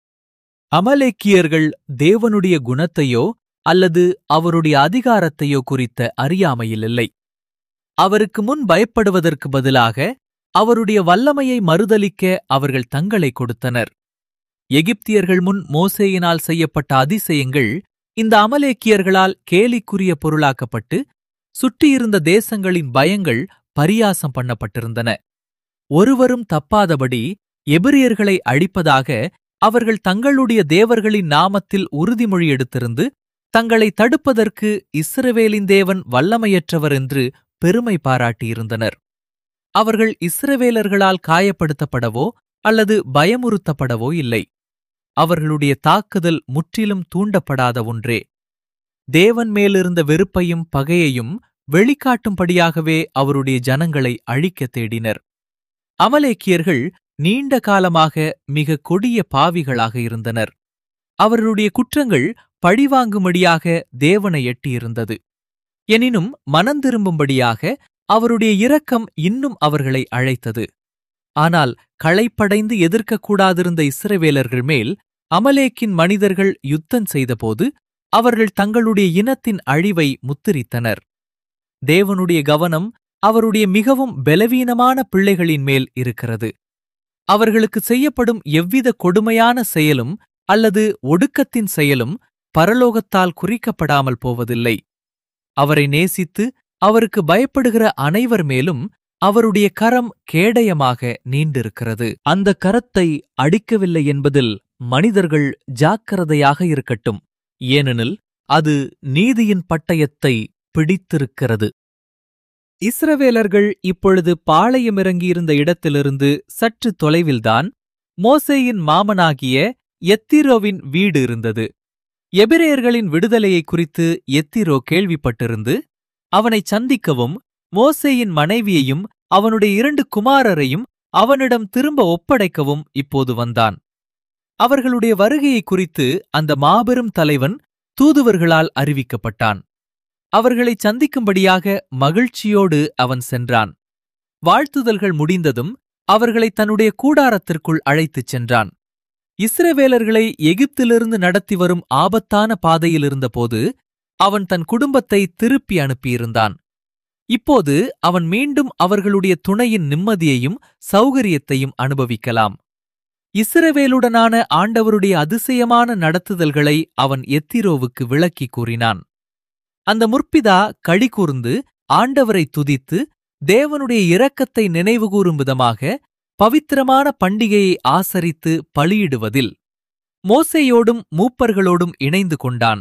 அமலேக்கியர்கள் தேவனுடைய குணத்தையோ அல்லது அவருடைய அதிகாரத்தையோ குறித்த அறியாமையில் இல்லை அவருக்கு முன் பயப்படுவதற்கு பதிலாக அவருடைய வல்லமையை மறுதலிக்க அவர்கள் தங்களை கொடுத்தனர் எகிப்தியர்கள் முன் மோசேயினால் செய்யப்பட்ட அதிசயங்கள் இந்த அமலேக்கியர்களால் கேலிக்குரிய பொருளாக்கப்பட்டு சுற்றியிருந்த தேசங்களின் பயங்கள் பரியாசம் பண்ணப்பட்டிருந்தன ஒருவரும் தப்பாதபடி எபிரியர்களை அழிப்பதாக அவர்கள் தங்களுடைய தேவர்களின் நாமத்தில் உறுதிமொழி எடுத்திருந்து தங்களை தடுப்பதற்கு இஸ்ரவேலின் தேவன் வல்லமையற்றவர் என்று பெருமை பாராட்டியிருந்தனர் அவர்கள் இஸ்ரவேலர்களால் காயப்படுத்தப்படவோ அல்லது பயமுறுத்தப்படவோ இல்லை அவர்களுடைய தாக்குதல் முற்றிலும் தூண்டப்படாத ஒன்றே தேவன் மேலிருந்த வெறுப்பையும் பகையையும் வெளிக்காட்டும்படியாகவே அவருடைய ஜனங்களை அழிக்கத் தேடினர் அமலேக்கியர்கள் நீண்ட காலமாக மிக கொடிய பாவிகளாக இருந்தனர் அவர்களுடைய குற்றங்கள் பழிவாங்கும்படியாக தேவனை எட்டியிருந்தது எனினும் மனந்திரும்பும்படியாக அவருடைய இரக்கம் இன்னும் அவர்களை அழைத்தது ஆனால் களைப்படைந்து எதிர்க்கக்கூடாதிருந்த இஸ்ரவேலர்கள் மேல் அமலேக்கின் மனிதர்கள் யுத்தம் செய்தபோது அவர்கள் தங்களுடைய இனத்தின் அழிவை முத்திரித்தனர் தேவனுடைய கவனம் அவருடைய மிகவும் பலவீனமான பிள்ளைகளின் மேல் இருக்கிறது அவர்களுக்கு செய்யப்படும் எவ்வித கொடுமையான செயலும் அல்லது ஒடுக்கத்தின் செயலும் பரலோகத்தால் குறிக்கப்படாமல் போவதில்லை அவரை நேசித்து அவருக்கு பயப்படுகிற அனைவர் மேலும் அவருடைய கரம் கேடயமாக நீண்டிருக்கிறது அந்த கரத்தை அடிக்கவில்லை என்பதில் மனிதர்கள் ஜாக்கிரதையாக இருக்கட்டும் ஏனெனில் அது நீதியின் பட்டயத்தை பிடித்திருக்கிறது இஸ்ரவேலர்கள் இப்பொழுது பாளையமிறங்கியிருந்த இடத்திலிருந்து சற்று தொலைவில்தான் மோசேயின் மாமனாகிய எத்திரோவின் வீடு இருந்தது எபிரேயர்களின் விடுதலையை குறித்து எத்திரோ கேள்விப்பட்டிருந்து அவனை சந்திக்கவும் மோசேயின் மனைவியையும் அவனுடைய இரண்டு குமாரரையும் அவனிடம் திரும்ப ஒப்படைக்கவும் இப்போது வந்தான் அவர்களுடைய வருகையை குறித்து அந்த மாபெரும் தலைவன் தூதுவர்களால் அறிவிக்கப்பட்டான் அவர்களை சந்திக்கும்படியாக மகிழ்ச்சியோடு அவன் சென்றான் வாழ்த்துதல்கள் முடிந்ததும் அவர்களை தன்னுடைய கூடாரத்திற்குள் அழைத்துச் சென்றான் இஸ்ரவேலர்களை எகிப்திலிருந்து நடத்தி வரும் ஆபத்தான பாதையில் இருந்தபோது அவன் தன் குடும்பத்தை திருப்பி அனுப்பியிருந்தான் இப்போது அவன் மீண்டும் அவர்களுடைய துணையின் நிம்மதியையும் சௌகரியத்தையும் அனுபவிக்கலாம் இஸ்ரவேலுடனான ஆண்டவருடைய அதிசயமான நடத்துதல்களை அவன் எத்திரோவுக்கு விளக்கி கூறினான் அந்த முற்பிதா களி கூர்ந்து ஆண்டவரை துதித்து தேவனுடைய இரக்கத்தை நினைவுகூரும் விதமாக பவித்திரமான பண்டிகையை ஆசரித்து பலியிடுவதில் மோசேயோடும் மூப்பர்களோடும் இணைந்து கொண்டான்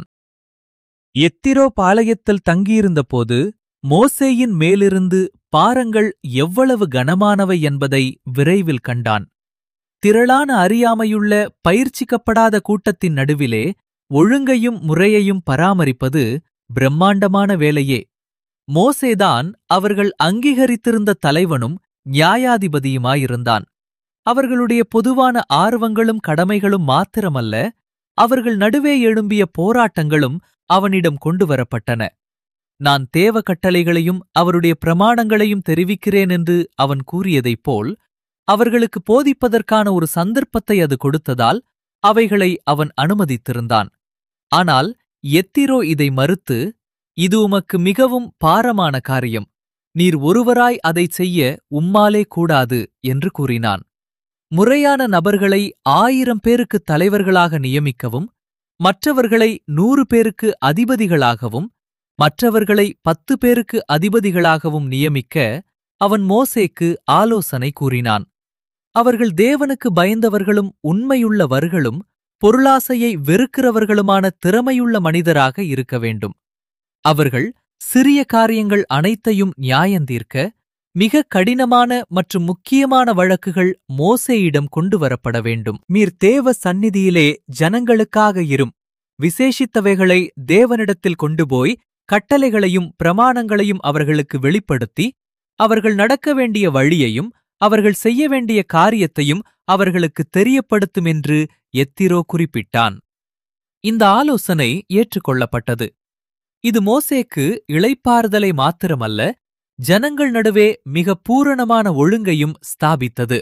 எத்திரோ பாளையத்தில் தங்கியிருந்தபோது மோசேயின் மேலிருந்து பாரங்கள் எவ்வளவு கனமானவை என்பதை விரைவில் கண்டான் திரளான அறியாமையுள்ள பயிற்சிக்கப்படாத கூட்டத்தின் நடுவிலே ஒழுங்கையும் முறையையும் பராமரிப்பது பிரம்மாண்டமான வேலையே மோசேதான் அவர்கள் அங்கீகரித்திருந்த தலைவனும் நியாயாதிபதியுமாயிருந்தான் அவர்களுடைய பொதுவான ஆர்வங்களும் கடமைகளும் மாத்திரமல்ல அவர்கள் நடுவே எழும்பிய போராட்டங்களும் அவனிடம் கொண்டு வரப்பட்டன நான் தேவ கட்டளைகளையும் அவருடைய பிரமாணங்களையும் தெரிவிக்கிறேன் என்று அவன் கூறியதைப் போல் அவர்களுக்கு போதிப்பதற்கான ஒரு சந்தர்ப்பத்தை அது கொடுத்ததால் அவைகளை அவன் அனுமதித்திருந்தான் ஆனால் எத்திரோ இதை மறுத்து இது உமக்கு மிகவும் பாரமான காரியம் நீர் ஒருவராய் அதைச் செய்ய உம்மாலே கூடாது என்று கூறினான் முறையான நபர்களை ஆயிரம் பேருக்கு தலைவர்களாக நியமிக்கவும் மற்றவர்களை நூறு பேருக்கு அதிபதிகளாகவும் மற்றவர்களை பத்து பேருக்கு அதிபதிகளாகவும் நியமிக்க அவன் மோசேக்கு ஆலோசனை கூறினான் அவர்கள் தேவனுக்கு பயந்தவர்களும் உண்மையுள்ளவர்களும் பொருளாசையை வெறுக்கிறவர்களுமான திறமையுள்ள மனிதராக இருக்க வேண்டும் அவர்கள் சிறிய காரியங்கள் அனைத்தையும் நியாயந்தீர்க்க மிக கடினமான மற்றும் முக்கியமான வழக்குகள் மோசேயிடம் கொண்டு வரப்பட வேண்டும் மீர் தேவ சந்நிதியிலே ஜனங்களுக்காக இரும் விசேஷித்தவைகளை தேவனிடத்தில் கொண்டு போய் கட்டளைகளையும் பிரமாணங்களையும் அவர்களுக்கு வெளிப்படுத்தி அவர்கள் நடக்க வேண்டிய வழியையும் அவர்கள் செய்ய வேண்டிய காரியத்தையும் அவர்களுக்கு தெரியப்படுத்தும் என்று எத்திரோ குறிப்பிட்டான் இந்த ஆலோசனை ஏற்றுக்கொள்ளப்பட்டது இது மோசேக்கு இளைப்பாறுதலை மாத்திரமல்ல ஜனங்கள் நடுவே மிக பூரணமான ஒழுங்கையும் ஸ்தாபித்தது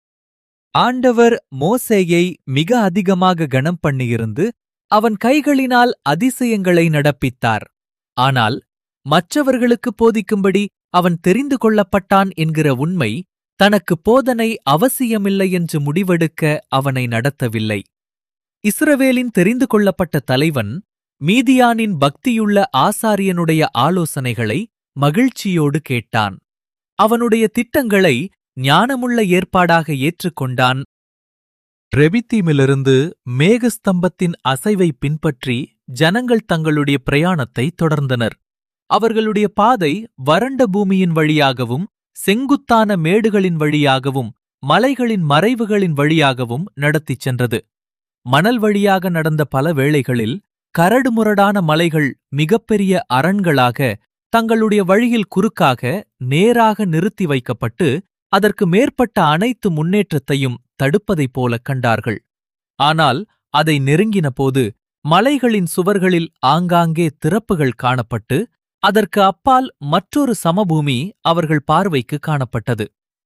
ஆண்டவர் மோசேயை மிக அதிகமாக கனம் பண்ணியிருந்து அவன் கைகளினால் அதிசயங்களை நடப்பித்தார் ஆனால் மற்றவர்களுக்கு போதிக்கும்படி அவன் தெரிந்து கொள்ளப்பட்டான் என்கிற உண்மை தனக்கு போதனை அவசியமில்லை என்று முடிவெடுக்க அவனை நடத்தவில்லை இஸ்ரவேலின் தெரிந்து கொள்ளப்பட்ட தலைவன் மீதியானின் பக்தியுள்ள ஆசாரியனுடைய ஆலோசனைகளை மகிழ்ச்சியோடு கேட்டான் அவனுடைய திட்டங்களை ஞானமுள்ள ஏற்பாடாக ஏற்றுக்கொண்டான் ரெபித்தீமிலிருந்து மேகஸ்தம்பத்தின் அசைவை பின்பற்றி ஜனங்கள் தங்களுடைய பிரயாணத்தை தொடர்ந்தனர் அவர்களுடைய பாதை வறண்ட பூமியின் வழியாகவும் செங்குத்தான மேடுகளின் வழியாகவும் மலைகளின் மறைவுகளின் வழியாகவும் நடத்திச் சென்றது மணல் வழியாக நடந்த பல வேளைகளில் கரடுமுரடான மலைகள் மிகப்பெரிய அரண்களாக தங்களுடைய வழியில் குறுக்காக நேராக நிறுத்தி வைக்கப்பட்டு அதற்கு மேற்பட்ட அனைத்து முன்னேற்றத்தையும் தடுப்பதைப் போல கண்டார்கள் ஆனால் அதை நெருங்கினபோது மலைகளின் சுவர்களில் ஆங்காங்கே திறப்புகள் காணப்பட்டு அதற்கு அப்பால் மற்றொரு சமபூமி அவர்கள் பார்வைக்கு காணப்பட்டது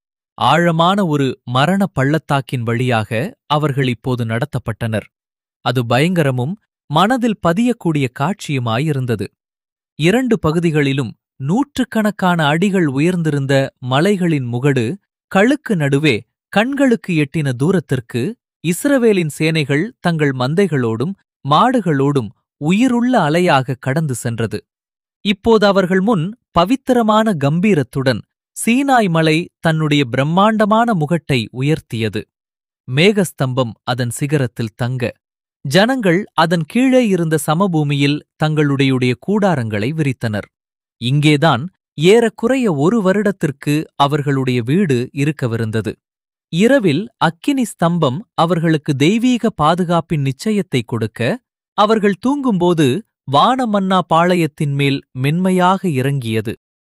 ஆழமான ஒரு மரண பள்ளத்தாக்கின் வழியாக அவர்கள் இப்போது நடத்தப்பட்டனர் அது பயங்கரமும் மனதில் பதியக்கூடிய காட்சியுமாயிருந்தது இரண்டு பகுதிகளிலும் நூற்றுக்கணக்கான அடிகள் உயர்ந்திருந்த மலைகளின் முகடு கழுக்கு நடுவே கண்களுக்கு எட்டின தூரத்திற்கு இஸ்ரவேலின் சேனைகள் தங்கள் மந்தைகளோடும் மாடுகளோடும் உயிருள்ள அலையாக கடந்து சென்றது இப்போது அவர்கள் முன் பவித்திரமான கம்பீரத்துடன் சீனாய் மலை தன்னுடைய பிரம்மாண்டமான முகட்டை உயர்த்தியது மேகஸ்தம்பம் அதன் சிகரத்தில் தங்க ஜனங்கள் அதன் கீழே இருந்த சமபூமியில் தங்களுடையுடைய கூடாரங்களை விரித்தனர் இங்கேதான் ஏறக்குறைய ஒரு வருடத்திற்கு அவர்களுடைய வீடு இருக்கவிருந்தது இரவில் அக்கினி ஸ்தம்பம் அவர்களுக்கு தெய்வீக பாதுகாப்பின் நிச்சயத்தை கொடுக்க அவர்கள் தூங்கும்போது வானமன்னா பாளையத்தின் மேல் மென்மையாக இறங்கியது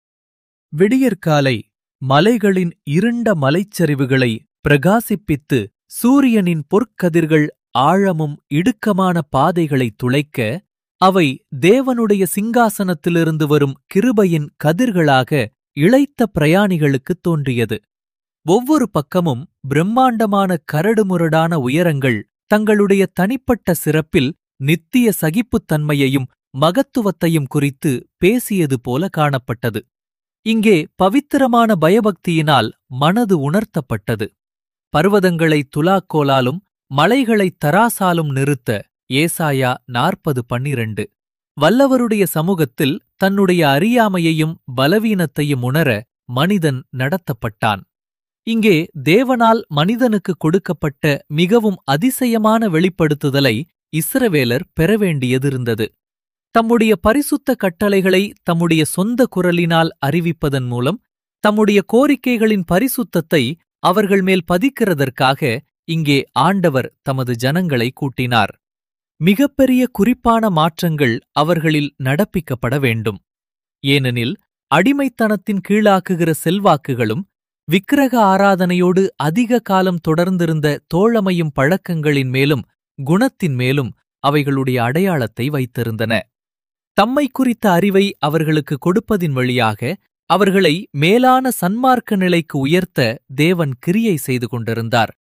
விடியற்காலை மலைகளின் இருண்ட மலைச்சரிவுகளை பிரகாசிப்பித்து சூரியனின் பொற்கதிர்கள் ஆழமும் இடுக்கமான பாதைகளை துளைக்க அவை தேவனுடைய சிங்காசனத்திலிருந்து வரும் கிருபையின் கதிர்களாக இளைத்த பிரயாணிகளுக்குத் தோன்றியது ஒவ்வொரு பக்கமும் பிரம்மாண்டமான கரடுமுரடான உயரங்கள் தங்களுடைய தனிப்பட்ட சிறப்பில் நித்திய சகிப்புத்தன்மையையும் மகத்துவத்தையும் குறித்து பேசியது போல காணப்பட்டது இங்கே பவித்திரமான பயபக்தியினால் மனது உணர்த்தப்பட்டது பர்வதங்களை துலாக்கோலாலும் மலைகளை தராசாலும் நிறுத்த ஏசாயா நாற்பது பன்னிரண்டு வல்லவருடைய சமூகத்தில் தன்னுடைய அறியாமையையும் பலவீனத்தையும் உணர மனிதன் நடத்தப்பட்டான் இங்கே தேவனால் மனிதனுக்கு கொடுக்கப்பட்ட மிகவும் அதிசயமான வெளிப்படுத்துதலை இஸ்ரவேலர் பெற வேண்டியதிருந்தது தம்முடைய பரிசுத்த கட்டளைகளை தம்முடைய சொந்த குரலினால் அறிவிப்பதன் மூலம் தம்முடைய கோரிக்கைகளின் பரிசுத்தத்தை அவர்கள் மேல் பதிக்கிறதற்காக இங்கே ஆண்டவர் தமது ஜனங்களை கூட்டினார் மிகப்பெரிய குறிப்பான மாற்றங்கள் அவர்களில் நடப்பிக்கப்பட வேண்டும் ஏனெனில் அடிமைத்தனத்தின் கீழாக்குகிற செல்வாக்குகளும் விக்கிரக ஆராதனையோடு அதிக காலம் தொடர்ந்திருந்த தோழமையும் பழக்கங்களின் மேலும் குணத்தின் மேலும் அவைகளுடைய அடையாளத்தை வைத்திருந்தன தம்மை குறித்த அறிவை அவர்களுக்கு கொடுப்பதின் வழியாக அவர்களை மேலான சன்மார்க்க நிலைக்கு உயர்த்த தேவன் கிரியை செய்து கொண்டிருந்தார்